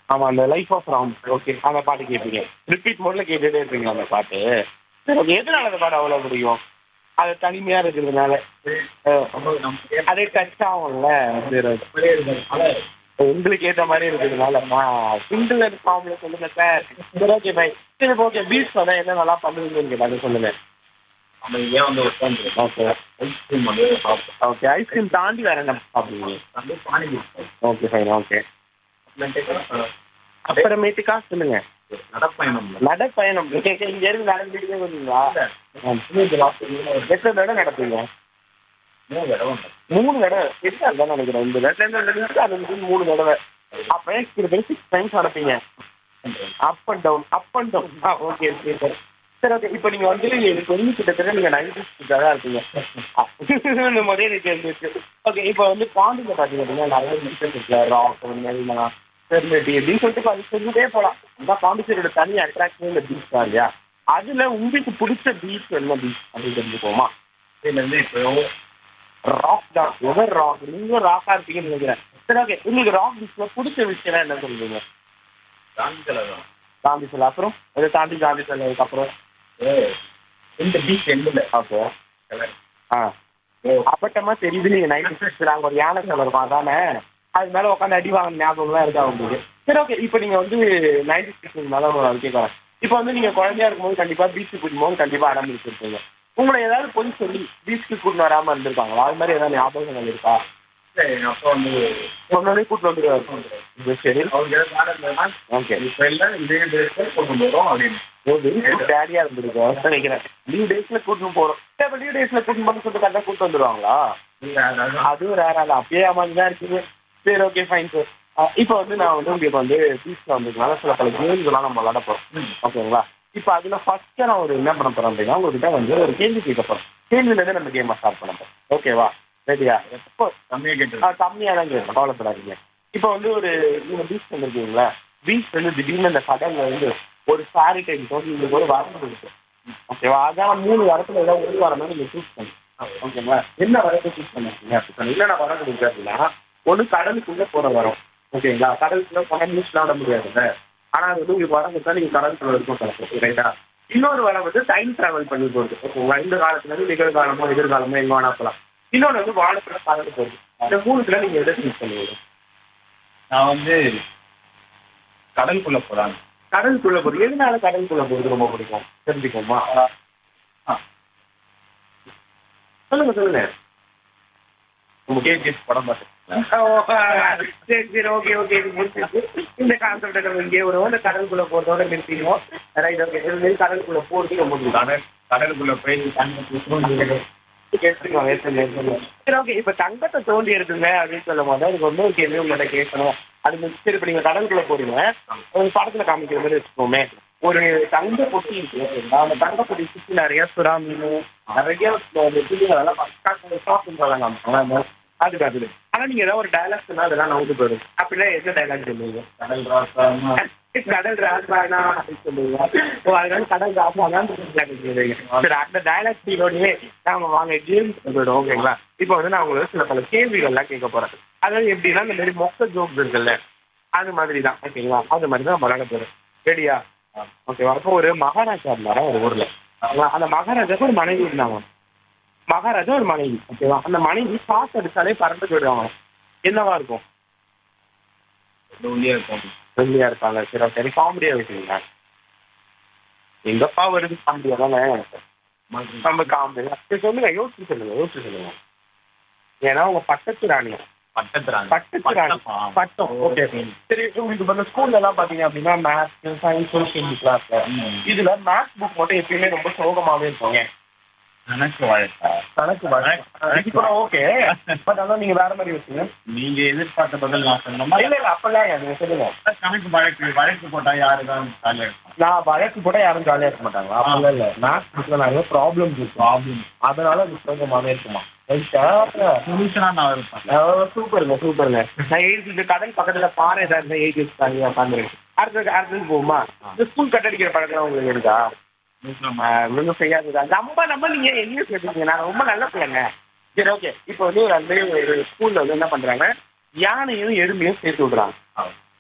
ஆமா அந்த life of Ram okay அந்த பாட்டு கேட்பீங்க ரிப்பீட் மோட்ல கேட்டுட்டே இருப்பீங்க அந்த பாட்டு சரி ஓகே எதனால அந்த பாட்டு அவ்வளோ பிடிக்கும் அது தனிமையா இருக்கிறதுனால அஹ், அதே டச் ஆகும்ல சரி okay. உங்களுக்கு ஏத்த மாதிரி இருக்கிறதுனால சிங்கிள் ஃபார்ம்ல சொல்லுங்க சார் சரி ஓகே பை சரி ஓகே பீச் சொன்னா என்ன நல்லா பண்ணுவீங்கன்னு கேட்டாங்க சொல்லுங்க அமைதியாக வந்து உட்காந்து ஓகே ஐஸ்கிரீம் வந்து சாப்பிட்டோம் ஓகே ஐஸ்கிரீம் தாண்டி வேற என்ன சாப்பிடுவீங்க வந்து பானிபூரி ஓகே ஃபைன் ஓகே சாப்பிட்டோம். அப்புறமேட்டுக்கா சொல்லுங்க நடப்பயணம் நடைப்பயணம் இங்க இங்க இருந்து நடந்துட்டே வருவீங்களா எத்தனை தடவை நடப்பீங்க மூணு தடவை வந்தோம். மூணு தடவை எத்தனை தான் நினைக்கிறேன் இந்த இடத்துல இருந்து அந்த நிமிஷம் அது வந்து மூணு தடவை அப்ப கிட்டத்தட்ட சிக்ஸ் டைம்ஸ் நடப்பீங்க up and down up and down okay okay sir சரி ஓகே இப்போ நீங்க வந்து எனக்கு வந்து கிட்டத்தட்ட நீங்க நைன்டி தான் இருப்பீங்க இந்த மாதிரியே எனக்கு இருந்துச்சு ஓகே இப்போ வந்து பாண்டியில் பார்த்தீங்கன்னா நிறைய பீச்சஸ் இருக்கு ராக் மெரினா பெர்மெட்டி அப்படின்னு சொல்லிட்டு அது சொல்லிட்டே போகலாம் அதான் பாண்டிச்சேரியோட தனி அட்ராக்ஷன் இந்த பீச் தான் இல்லையா அதுல உங்களுக்கு பிடிச்ச பீச் என்ன பீச் அப்படின்னு தெரிஞ்சுக்கோமா இதுல இருந்து இப்போ ராக் தான் எவர் ராக் நீங்களும் ராக்கா இருப்பீங்கன்னு நினைக்கிறேன் சரி ஓகே உங்களுக்கு ராக் பீச்ல பிடிச்ச விஷயம் என்ன சொல்லுவீங்க காந்தி சிலை தான் காந்தி சிலை அப்புறம் இதை தாண்டி காந்தி சிலைக்கு அப்புறம் இந்த பீச் எண்டில் ஓகே ஆ அப்பட்டமா தெரியுது நீங்க நைன்டி சிக்ஸ் அங்க ஒரு யானை சிலை இருக்கும் அதானே அது மேல உட்காந்து அடி வாங்க ஞாபகம்லாம் இருக்கா உங்களுக்கு சரி ஓகே இப்போ நீங்க வந்து நைன்டி சிக்ஸ் மேல கேட்கறேன் இப்போ வந்து நீங்க குழந்தையா இருக்கும்போது கண்டிப்பா பீச்சுக்கு கூட்டிட்டு போது கண்டிப்பா ஆரம்பிச்சிருப்பீங்க உங்களை ஏதாவது பொய் சொல்லி பீச்சுக்கு கூட்டிட்டு வராம இருந்திருக்காங்களா அது மாதிரி ஏதாவது ஞாபகங்கள் இருக்கா எங்கள் அப்பா வந்து உடனே கூட்டிட்டு வந்துருவாரு இது சரி அவருக்கு ஏதாவது வேலை இருந்ததுன்னா ஓகே இப்போ இல்லை இதே டேஸ்ல கொண்டு போகிறோம் அப்படின்னு டேடியா இருந்திருக்கோம் நினைக்கிறேன் லீவ் டேஸ்ல கூட்டிட்டு போறோம் இப்போ லீவ் டேஸ்ல கூட்டிட்டு போகணும்னு சொல்லிட்டு கரெக்டாக கூட்டு வந்துருவாங்களா இல்லை அதாவது அதுவும் ரேர் ஆள் அப்பயே மாதிரி தான் இருக்குது சரி ஓகே ஃபைன் சார் இப்போ வந்து நான் வந்து உங்களுக்கு வந்து பீச்சில் வந்ததுனால சில பல கேம்ஸ்லாம் நம்ம விளாட போகிறோம் ஓகேங்களா இப்போ அதில் ஃபர்ஸ்ட்டு நான் ஒரு என்ன பண்ண போகிறேன் அப்படின்னா உங்ககிட்ட வந்து ஒரு கேள்வி கேட்க போகிறேன் கேள்வியிலேருந்து நம்ம கேமை ஸ்டார்ட் பண்ண போகிறோம் ஓகேவா ரெடியா இப்போ கம்மியாக கேட்டு கம்மியாக தான் கேட்கணும் கவலைப்படாதீங்க இப்போ வந்து ஒரு நீங்கள் பீச் வந்துருக்கீங்களா பீச் வந்து திடீர்னு அந்த கடல்ல இருந்து ஒரு சாரி டைம் தோண்டி உங்களுக்கு ஒரு வரப்பு இருக்கு ஓகேவா அதான் மூணு வரத்துல ஏதாவது ஒரு வரணும் நீங்கள் சூஸ் பண்ணி ஓகேங்களா என்ன வரப்பு சூஸ் பண்ணிருக்கீங்க அப்படி சொன்னீங்க என்னென்ன வரம் கொடுக்குறது அப்படின்னா ஒன்று கடலுக்குள்ள போற வரம் ஓகேங்களா கடலுக்குள்ள போன நியூஸ்லாம் விட முடியாதுல்ல ஆனா அது வந்து உங்களுக்கு வரம் கொடுத்தா நீங்க கடலுக்குள்ள இருக்கும் கலக்கு ரைட்டா இன்னொரு வரம் வந்து டைம் டிராவல் பண்ணி போகுது ஓகேங்களா இந்த காலத்துல இருந்து நிகழ்காலமோ எதிர்காலமோ எங்க வேணா போகலாம் இன்னொன்று வந்து வாழத்துல கடல் போகுது இந்த மூணுத்துல நீங்க எதை சூஸ் பண்ணுவீங்க நான் வந்து கடலுக்குள்ள போறாங்க கடலுக்குள்ள போகுது எதனால கடலுக்குள்ள போகுது ரொம்ப பிடிக்கும் தெரிஞ்சுக்கோமா சொல்லுங்க சொல்லுங்க கேஜிஎஸ் படம் பார்த்தேன் சரி சரி ஓகே ஓகே இந்த கான்செப்ட் நம்ம இங்கே வருவோம் இந்த கடலுக்குள்ள போறதோட நிறுத்திடுவோம் ரைட் ஓகே இது மாதிரி கடலுக்குள்ள போறது ரொம்ப பிடிக்கும் கடல் கடலுக்குள்ள போய் தண்ணி கேட்டுருக்கோம் ஏற்றுங்க சரி ஓகே இப்போ தங்கத்தை தோண்டி எடுத்துங்க அப்படின்னு சொல்லும் போது அதுக்கு வந்து ஒரு கேள்வி உங்கள்கிட்ட கேட்கணும் அது சரி இப்போ நீங்கள் கடலுக்குள்ள போறீங்க ஒரு படத்துல காமிக்கிற மாதிரி வச்சுக்கோமே ஒரு தங்க பொட்டி இருக்கு ஓகேங்களா அந்த தங்க பொட்டி சுற்றி நிறைய சுறா மீன் நிறைய புள்ளிகளெல்லாம் ஷாப்பிங் காமிப்பாங்க அதுக்கு அது ஆனா நீங்க ஏதாவது ஒரு டைலாக் சொன்னா அதெல்லாம் நவுந்து போயிடும் அப்படின்னா என்ன டைலாக் சொல்லுவீங்க கடல் ராசாமா கடல் ராசானா அப்படின்னு சொல்லுவீங்க ஓ அதனால கடல் ராசானான்னு சொல்லுவீங்க சரி அந்த டைலாக் சீனோடயே நாம வாங்க கேம்ஸ் போயிடும் ஓகேங்களா இப்போ வந்து நான் உங்களுக்கு சில பல கேள்விகள்லாம் கேட்க போறேன் அதாவது எப்படின்னா இந்த மாதிரி மொக்க ஜோக்ஸ் இருக்குல்ல அது மாதிரி தான் ஓகேங்களா அது மாதிரி தான் விளையாட போறேன் ரெடியா ஓகேவா அப்போ ஒரு மகாராஜா இருந்தாரா ஒரு ஊர்ல அந்த மகாராஜாக்கு ஒரு மனைவி இருந்தாங்க மகாராஜா ஒரு மனைவி ஓகேவா அந்த மனைவி காசு அடிச்சாலே பறந்து போயிடுவாங்க என்னவா இருக்கும் உள்ளே இருக்கும் வெள்ளியா இருப்பாங்க சரி சரி காமெடியா இருக்குங்களா எங்கப்பா வருது காமெடியா தானே நம்ம காமெடி சரி சொல்லுங்க யோசிச்சு சொல்லுங்க யோசிச்சு சொல்லுங்க ஏன்னா உங்க பட்டத்து ராணி பட்டத்துறாங்க பட்டத்து ராணி பட்டம் ஓகே சரி உங்களுக்கு இப்போ இந்த ஸ்கூல்ல எல்லாம் பாத்தீங்க அப்படின்னா மேத்ஸ் சயின்ஸ் சோசியல் கிளாஸ்ல இதுல மேத்ஸ் புக் மட்டும் எப்பயுமே ரொம்ப சோகமாவே இருக்கும் ஏன் கணக்கு வழக்கா கணக்கு இப்போ ஓகே பட் அதான் நீங்க வேற மாதிரி வச்சுங்க நீங்க எதிர்பார்த்த பதில் நான் சொன்னோமா இல்ல இல்ல அப்பெல்லாம் இல்ல, நீங்க சொல்லுங்க கணக்கு வழக்கு வழக்கு போட்டா யாரு தான் ஜாலியா இருக்கும் நான் வழக்கு கூட யாரும் ஜாலியா இருக்க மாட்டாங்க அப்பெல்லாம் இல்ல மேத்ஸ் புக்ல நிறைய ப்ராப்ளம்ஸ் இருக்கும் ப்ராப்ளம் அதனால அது சோகமாவே இருக்குமா சொல்யூஷனா நான் இருப்பேன் சூப்பருங்க சூப்பருங்க நான் எழுதி இந்த கடல் பக்கத்துல பாறை தான் இருந்தா எழுதி வச்சுட்டாங்க உட்காந்துருக்கு அடுத்தது அடுத்தது போகுமா இந்த ஸ்கூல் கட்டடிக்கிற பழக்கம் உங்களுக்கு இருக்கா ஒன்றும் செய்யாதுதா நம்ம நம்ம நீங்க எங்கேயும் சேர்த்துக்கீங்க நான் ரொம்ப நல்ல பிள்ளைங்க சரி ஓகே இப்போ வந்து ஒரு அந்த ஒரு ஸ்கூல்ல வந்து என்ன பண்றாங்க யானையும் எறும்பையும் சேர்த்து விடுறாங்க